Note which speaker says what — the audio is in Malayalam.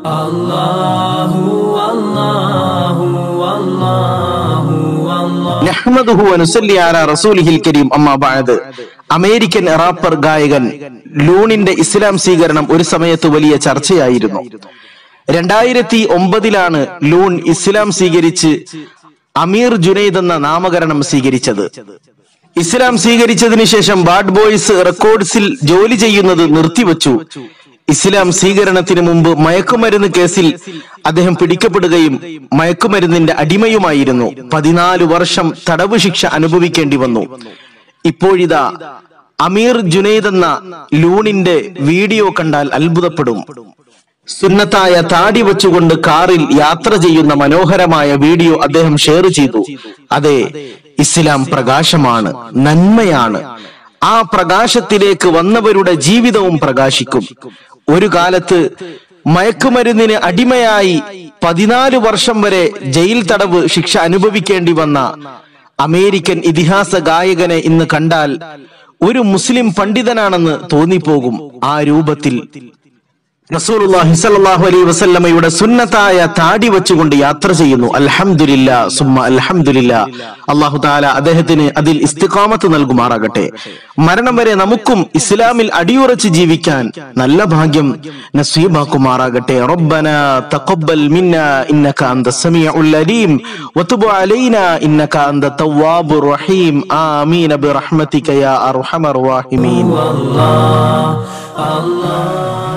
Speaker 1: നഹ്മദുഹു വനുസല്ലി അലാ റസൂലിഹിൽ കരീം അമ്മാ ബഅദ് അമേരിക്കൻ റാപ്പർ ഗായകൻ ലൂണിന്റെ ഇസ്ലാം സ്വീകരണം ഒരു സമയത്ത് വലിയ ചർച്ചയായിരുന്നു രണ്ടായിരത്തി ഒമ്പതിലാണ് ലൂൺ ഇസ്ലാം സ്വീകരിച്ച് അമീർ ജുനൈദ് എന്ന നാമകരണം സ്വീകരിച്ചത് ഇസ്ലാം സ്വീകരിച്ചതിന് ശേഷം ബാഡ് ബോയ്സ് റെക്കോർഡ്സിൽ ജോലി ചെയ്യുന്നത് നിർത്തിവച്ചു ഇസ്ലാം സ്വീകരണത്തിന് മുമ്പ് മയക്കുമരുന്ന് കേസിൽ അദ്ദേഹം പിടിക്കപ്പെടുകയും മയക്കുമരുന്നിന്റെ അടിമയുമായിരുന്നു പതിനാല് വർഷം തടവ് ശിക്ഷ അനുഭവിക്കേണ്ടി വന്നു ഇപ്പോഴിതാ അമീർ ജുനൈദ് എന്ന ലൂണിന്റെ വീഡിയോ കണ്ടാൽ അത്ഭുതപ്പെടും സുന്നത്തായ താടി വെച്ചുകൊണ്ട് കാറിൽ യാത്ര ചെയ്യുന്ന മനോഹരമായ വീഡിയോ അദ്ദേഹം ഷെയർ ചെയ്തു അതെ ഇസ്ലാം പ്രകാശമാണ് നന്മയാണ് ആ പ്രകാശത്തിലേക്ക് വന്നവരുടെ ജീവിതവും പ്രകാശിക്കും ഒരു കാലത്ത് മയക്കുമരുന്നിന് അടിമയായി പതിനാല് വർഷം വരെ ജയിൽ തടവ് ശിക്ഷ അനുഭവിക്കേണ്ടി വന്ന അമേരിക്കൻ ഇതിഹാസ ഗായകനെ ഇന്ന് കണ്ടാൽ ഒരു മുസ്ലിം പണ്ഡിതനാണെന്ന് തോന്നിപ്പോകും ആ രൂപത്തിൽ റസൂലുള്ളാഹി സ്വല്ലല്ലാഹു അലൈഹി വസല്ലമയുടെ സുന്നത്തായ താടി വെച്ചുകൊണ്ട് യാത്ര ചെയ്യുന്നു അൽഹംദുലില്ല സുമ്മ അൽഹംദുലില്ല അള്ളാഹു താല അദ്ദേഹത്തിന് അതിൽ ഇസ്തിഖാമത്ത് നൽകുമാറാകട്ടെ മരണം വരെ നമുക്കും ഇസ്ലാമിൽ അടിയുറച്ച് ജീവിക്കാൻ നല്ല ഭാഗ്യം നസീബാക്കുമാറാകട്ടെ റബ്ബന തഖബ്ബൽ മിന്ന ഇന്നക അന്ത സമീഉൽ അലീം വതുബ് അലൈന ഇന്നക അന്ത തവ്വാബുർ റഹീം ആമീൻ ബിറഹ്മതിക യാ അർഹമർ റഹീമീൻ
Speaker 2: Allah